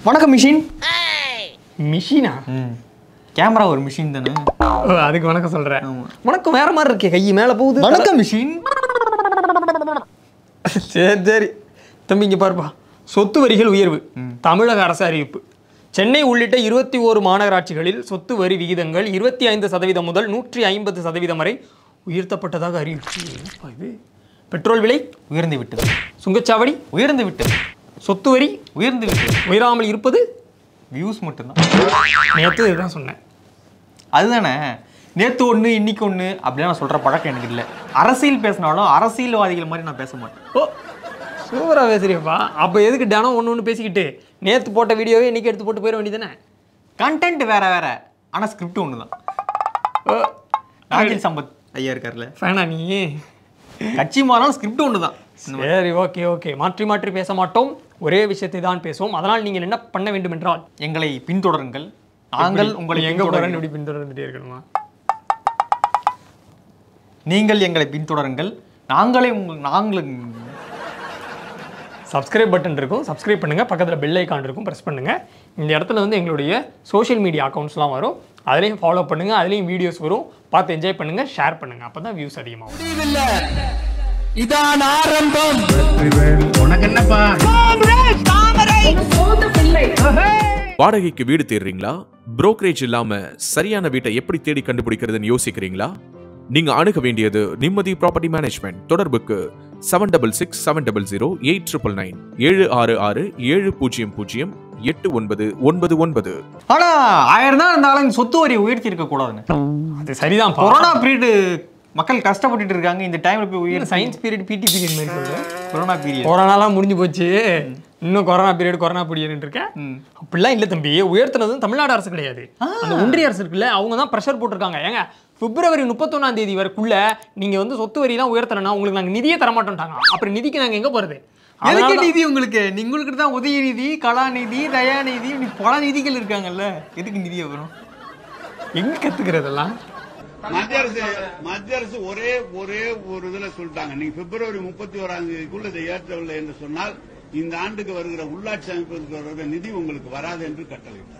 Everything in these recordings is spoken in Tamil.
வணக்கம் மிஷின் மிஷினா கேமரா ஒரு மிஷின் தானே ஓ, அதுக்கு வணக்கம் சொல்றேன் வணக்கம் வேற மாதிரி இருக்கே கை மேல போகுது வணக்கம் மிஷின் சரி சரி தம்பி இங்க பாருப்பா சொத்து வரிகள் உயர்வு தமிழக அரசு அறிவிப்பு சென்னை உள்ளிட்ட இருபத்தி ஓரு மாநகராட்சிகளில் சொத்து வரி விகிதங்கள் இருபத்தி ஐந்து சதவீதம் முதல் நூற்றி ஐம்பது சதவீதம் வரை உயர்த்தப்பட்டதாக அறிவிப்பு என்னப்பா இது பெட்ரோல் விலை உயர்ந்து விட்டது சுங்கச்சாவடி உயர்ந்து விட்டது சொத்து வரி உயர்ந்து விட்டது உயராமல் இருப்பது வியூஸ் மட்டும்தான் நேற்று இதுதான் சொன்னேன் அதுதானே நேத்து ஒண்ணு இன்னைக்கு ஒண்ணு அப்படிலாம் நான் சொல்ற பழக்கம் எனக்கு இல்லை அரசியல் பேசினாலும் அரசியல்வாதிகள் மாதிரி நான் பேச மாட்டேன் ஓ சூப்பராக பேசுறியப்பா அப்போ எதுக்கு தினம் ஒன்று ஒன்று பேசிக்கிட்டு நேற்று போட்ட வீடியோவே இன்னைக்கு எடுத்து போட்டு போயிட வேண்டியதானே கண்டென்ட் வேற வேற ஆனா ஸ்கிரிப்ட் ஒன்று தான் ஓ நாகில் சம்பத் ஐயா இருக்கார்ல ஃபேனா நீ கட்சி மாறாலும் ஸ்கிரிப்ட் ஒன்று தான் சரி ஓகே ஓகே மாற்றி மாற்றி பேச மாட்டோம் ஒரே விஷயத்தை தான் பேசுவோம் அதனால் நீங்கள் என்ன பண்ண வேண்டும் என்றால் எங்களை பின்தொடருங்கள் நாங்கள் உங்களை எங்க எங்க போகிறேன்னு இப்படி பின்தொடர்ந்துட்டே இருக்கணுமா நீங்கள் எங்களை பின்தொடருங்கள் நாங்களே உங்கள் நாங்கள் சப்ஸ்கிரைப் பட்டன் இருக்கும் சப்ஸ்கிரைப் பண்ணுங்கள் பக்கத்தில் பெல் ஐக்கான் இருக்கும் ப்ரெஸ் பண்ணுங்கள் இந்த இடத்துல வந்து எங்களுடைய சோஷியல் மீடியா அக்கௌண்ட்ஸ்லாம் வரும் அதுலேயும் ஃபாலோ பண்ணுங்கள் அதுலேயும் வீடியோஸ் வரும் பார்த்து என்ஜாய் பண்ணுங்கள் ஷேர் பண்ணுங்கள் அப்போ தான் வியூஸ் அதிகமாகும் இதான் ஆரம்பம் உனக்கு என்னப்பா வாடகைக்கு வீடு தேடுறீங்களா புரோக்கரேஜ் இல்லாம சரியான வீட்டை எப்படி தேடி கண்டுபிடிக்கிறதுன்னு யோசிக்கிறீங்களா நீங்க அணுக வேண்டியது நிம்மதி ப்ராப்பர்ட்டி மேனேஜ்மெண்ட் தொடர்புக்கு seven double six seven double zero eight triple nine ஏழு ஆறு ஆறு ஏழு பூஜ்ஜியம் பூஜ்ஜியம் எட்டு ஒன்பது ஒன்பது ஒன்பது ஆனா ஆயிரம் தான் இருந்தாலும் இந்த சொத்து வரியை உயர்த்தி இருக்க கூடாதுன்னு அது சரிதான் கொரோனா பீரியடு மக்கள் கஷ்டப்பட்டுட்டு இருக்காங்க இந்த டைம்ல போய் உயர் சயின்ஸ் பீரியட் பிடி பீரியட் மாதிரி சொல்லுவேன் கொரோனா பீரியட் கொரோனாலாம் முடிஞ்சு போச்சு இன்னும் கொரோனா பீரியட் கொரோனா பீரியட் இருக்கேன் அப்படிலாம் இல்லை தம்பி உயர்த்தினதும் தமிழ்நாடு அரசு கிடையாது அந்த ஒன்றிய அரசு இருக்குல்ல அவங்க தான் ப்ரெஷர் போட்டிருக்காங்க ஏங்க பிப்ரவரி முப்பத்தொன்னாம் தேதி வரைக்குள்ள நீங்க வந்து சொத்து வரியெல்லாம் உயர்த்தலைன்னா உங்களுக்கு நாங்கள் நிதியே தர மாட்டோம்ட்டாங்க அப்புறம் நிதிக்கு நாங்கள் எங்கே போகிறது எதுக்கு நிதி உங்களுக்கு உங்களுக்கு தான் உதய நிதி கலாநிதி தயாநிதி இப்படி பல நிதிகள் இருக்காங்கல்ல எதுக்கு நிதி வரும் எங்கே கற்றுக்கிறதெல்லாம் மத்திய அரசு மத்திய அரசு ஒரே ஒரே ஒரு இதுல சொல்லிட்டாங்க நீங்க பிப்ரவரி முப்பத்தி ஓராம் தேதிக்குள்ள இதை ஏற்றவில்லை என்று சொன்னால் இந்த ஆண்டுக்கு வருகிற உள்ளாட்சி அமைப்புக்கு வருகிற நிதி உங்களுக்கு வராது என்று கட்டளையிட்டார்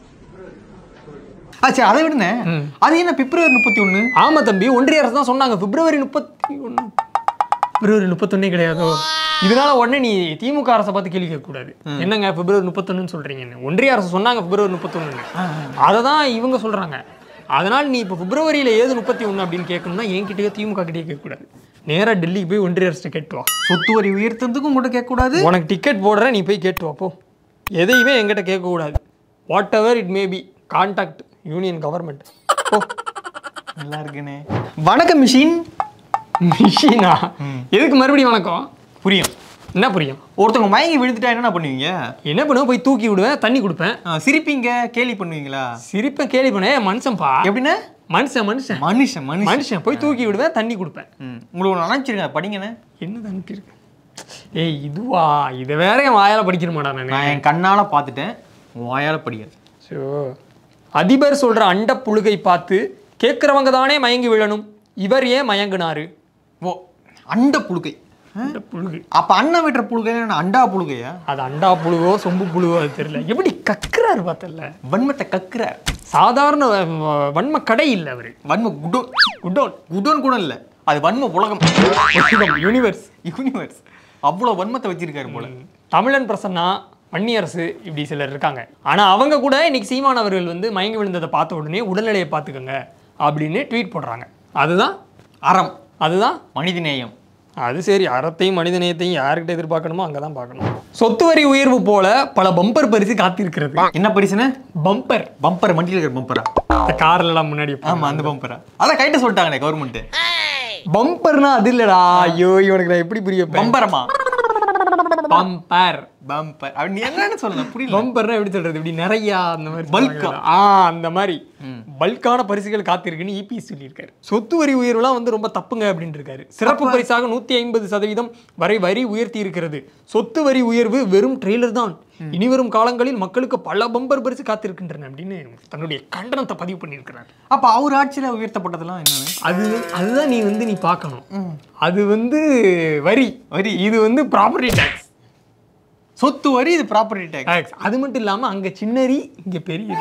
ஆச்சு அதை விடுங்க அது என்ன பிப்ரவரி முப்பத்தி ஒண்ணு ஆமா தம்பி ஒன்றிய அரசு தான் சொன்னாங்க பிப்ரவரி முப்பத்தி ஒன்று பிப்ரவரி முப்பத்தொன்னே கிடையாதோ இதனால உடனே நீ திமுக அரசை பார்த்து கேள்வி கேட்கக்கூடாது என்னங்க பிப்ரவரி முப்பத்தொன்னு சொல்றீங்கன்னு ஒன்றிய அரசு சொன்னாங்க பிப்ரவரி முப்பத்தொன்னு அதை தான் இவங்க சொல்றாங்க அதனால் நீ இப்போ பிப்ரவரியில ஏது முப்பத்தி ஒன்று அப்படின்னு கேட்கணும்னா என்கிட்டயோ திமுக கிட்டேயோ கேட்கக்கூடாது நேரா டெல்லிக்கு போய் ஒன்றிய அரசு கேட்டு வா சொத்து வரி உயர்த்ததுக்கும் கூட கேட்க கூடாது உனக்கு டிக்கெட் போடுற நீ போய் கேட்டு வா போ எதையுமே என்கிட்ட கேட்கக்கூடாது whatever it may be contact union government oh நல்லா இருக்குனே வணக்கம் மிஷின் மிஷினா எதுக்கு மறுபடியும் வணக்கம் புரியும் என்ன புரியும் ஒருத்தவங்க மயங்கி விழுந்துட்டா என்ன பண்ணுவீங்க என்ன பண்ணுவேன் போய் தூக்கி விடுவேன் தண்ணி கொடுப்பேன் ஆ, சிரிப்பீங்க கேலி பண்ணுவீங்களா சிரிப்பேன் கேள்வி பண்ணேன் மனுஷன்ப்பா எப்படின்னா மனுஷன் மனுஷன் மனுஷன் மனுஷன் மனுஷன் போய் தூக்கி விடுவேன் தண்ணி கொடுப்பேன் ம். உங்களுக்கு ஒன்று நினைச்சிருங்க படிங்கண்ணே என்ன அனுப்பியிருக்கு ஏய் இதுவா இதை வேற என் வாயால படிக்கணுமாடா நான் நான் என் கண்ணால பார்த்துட்டேன் உன் வாயால படிக்காது ஸோ அதிபர் சொல்ற அண்ட புழுகை பார்த்து கேட்குறவங்க தானே மயங்கி விழணும் இவர் ஏன் மயங்கினாரு ஓ அண்ட புழுகை அண்ட புழுகை அப்ப அண்ணன் விட்டுற புழுகை என்ன அண்டா புழுகையா அது அண்டா புழுவோ சொம்பு புழுவோ அது தெரியல எப்படி கக்குறாரு பார்த்தல வன்மத்தை கக்குற சாதாரண வ- வன்ம கடை இல்லை அவரு வன்ம குடோன் குட்டோன் குடோன் கூட இல்ல அது வன்ம உலகம் யூனிவர்ஸ் யூனிவர்ஸ் அவ்வளவு வன்மத்தை வச்சிருக்காரு போல தமிழன் பிரசன்னா வன்னியரசு இப்படி சிலர் இருக்காங்க ஆனா அவங்க கூட இன்னைக்கு சீமான் அவர்கள் வந்து மயங்கி விழுந்ததை பார்த்த உடனே உடல்நிலையை பார்த்துக்கோங்க அப்படின்னு ட்வீட் போடுறாங்க அதுதான் அறம் அதுதான் மனிதநேயம் அது சரி அறத்தையும் மனிதநேயத்தையும் யார்கிட்ட எதிர்பார்க்கணுமோ அங்கே தான் பார்க்கணும் சொத்து வரி உயர்வு போல பல பம்பர் பரிசு காத்திருக்கிறது என்ன பரிசுன்னு பம்பர் பம்பர் வண்டியில் இருக்கிற பம்பரா இந்த கார்லலாம் முன்னாடி ஆமா அந்த பம்பரா அதான் கைட்ட சொல்லிட்டாங்கண்ணே கவர்மெண்ட் பம்பர்னா அது இல்லடா ஐயோ இவனுக்கு நான் எப்படி புரிய பம்பரமா பம்பர் பம்பர் அப்படி நீ என்னன்னு சொல்லலாம் புரியல பம்பர்னா எப்படி சொல்றது இப்படி நிறைய அந்த மாதிரி Bulk-ஆ? சொல்லுவாங்கல்ல. ஆ அந்த மாதிரி பல்கான பரிசுகள் காத்திருக்குன்னு இபி சொல்லியிருக்காரு சொத்து வரி உயர்வுலாம் வந்து ரொம்ப தப்புங்க அப்படின்னு இருக்காரு சிறப்பு பரிசாக நூத்தி ஐம்பது சதவீதம் வரை வரி உயர்த்தி இருக்கிறது சொத்து வரி உயர்வு வெறும் ட்ரெய்லர் தான் இனிவரும் காலங்களில் மக்களுக்கு பல பம்பர் பரிசு காத்திருக்கின்றன அப்படின்னு தன்னுடைய கண்டனத்தை பதிவு பண்ணியிருக்கிறார் அப்ப அவர் ஆட்சியில உயர்த்தப்பட்டதெல்லாம் என்னன்னு அது அதுதான் நீ வந்து நீ பார்க்கணும் அது வந்து வரி வரி. இது வந்து ப்ராப்பர்ட்டி டேக்ஸ் சொத்து வரி இது ப்ராப்பர்ட்டி டேக்ஸ் டேக்ஸ் அது மட்டும் இல்லாம அங்க சின்னரி இங்க பெரிய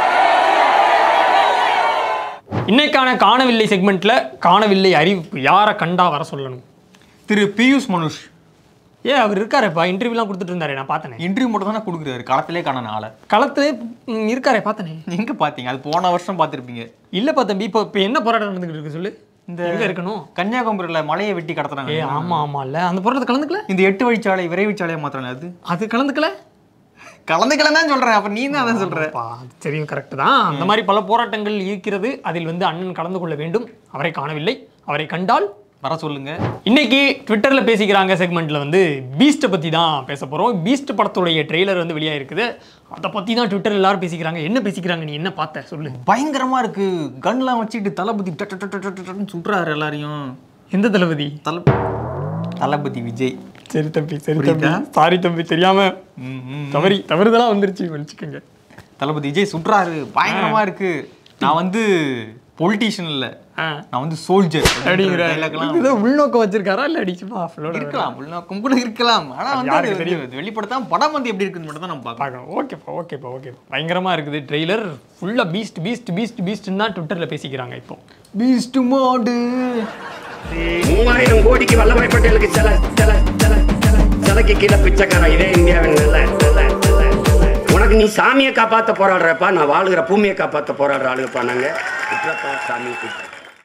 இன்னைக்கான காணவில்லை செக்மெண்ட்ல காணவில்லை அறிவிப்பு யாரை கண்டா வர சொல்லணும் திரு பியூஷ் மனுஷ் ஏ அவர் இருக்காரேப்பா இன்டர்வியூலாம் கொடுத்துட்டு இருந்தாரே நான் பார்த்தனே இன்டர்வியூ மட்டும் தானே கொடுக்குறாரு களத்திலே காண ஆளை களத்திலே ம், இருக்காரே பார்த்தனே எங்க பாத்தீங்க அது போன வருஷம் பார்த்திருப்பீங்க இல்லப்பா தம்பி இப்போ இப்போ என்ன போராட்டம் நடந்துகிட்டு இருக்கு சொல்லு இந்த எங்க இருக்கணும் கன்னியாகுமரியில மலையை வெட்டி ஏ கடத்துறாங்க ஆமா ஆமா இல்ல அந்த போராட்டத்தை கலந்துக்கல இந்த எட்டு வழிச்சாலை விரைவுச்சாலையை மாத்திரம் அது அது கலந்துக்கல கலந்துக்கலாம் தான் சொல்றேன் அப்ப நீ தான் அதான் சொல்ற அப்பா, அது தெரியும் கரெக்ட் தான் அந்த மாதிரி பல போராட்டங்கள் இருக்கிறது அதில் வந்து அண்ணன் கலந்து கொள்ள வேண்டும் அவரை காணவில்லை அவரை கண்டால் வர சொல்லுங்க இன்னைக்கு ட்விட்டர்ல பேசிக்கிறாங்க செக்மெண்ட்ல வந்து பீஸ்ட்டை பத்தி தான் பேச போறோம் பீஸ்ட் படத்துடைய ட்ரெய்லர் வந்து வெளியாயிருக்குது அதை பத்தி தான் ட்விட்டர் எல்லாரும் பேசிக்கிறாங்க என்ன பேசிக்கிறாங்க நீ என்ன பார்த்த சொல்லு பயங்கரமா இருக்கு கன்லாம் வச்சுட்டு தளபதி டட் டட் டட் டட் டட்னு சுடுறாரு எல்லாரையும் எந்த தளபதி தல தளபதி விஜய் சரி தம்பி சரி தம்பி புரியுதா? சாரி தம்பி தெரியாம ம், ம். தவறி தவறுதலா வந்துருச்சு மன்னிச்சுக்கோங்க தளபதி விஜய் சுடுறாரு பயங்கரமா இருக்கு நான் வந்து பொலிட்டீஷியன் இல்ல ஆ. நான் வந்து சோல்ஜர் அப்படிங்கிற டைலாக்லாம் இதுதான் உள்நோக்கம் வச்சிருக்காரா இல்ல அடிச்சுமா ஃப்ளோட இருக்கலாம் உள்நோக்கம் கூட இருக்கலாம் ஆனா வந்து யாருக்கு அது தெரியும்? வந்து வெளிப்படுத்தாம படம் வந்து எப்படி இருக்குன்னு மட்டும் தான் நம்ம பார்க்கலாம் பார்க்கணும் ஓகேப்பா ஓகேப்பா ஓகேப்பா பயங்கரமா இருக்குது ட்ரெய்லர் ஃபுல்லா பீஸ்ட் பீஸ்ட் பீஸ்ட் பீஸ்ட்னு தான் ட்விட்டர்ல பேசிக்கிறாங்க இப்போ பீஸ்ட் மாடு மூவாயிரம் கோடிக்கு வல்லபாய் பட்டேலுக்கு சில சில சில சில சிலைக்கு கீழே பிச்சைக்காரன் இதே இந்தியாவின் நல்ல நல்ல நல்ல நல்ல. உனக்கு நீ சாமியை காப்பாத்த போராடுறப்பா நான் வாழுகிற பூமியை காப்பாத்த போராடுற ஆளுங்கப்பா நாங்க விட்றப்பா சாமி கூப்பிட்டு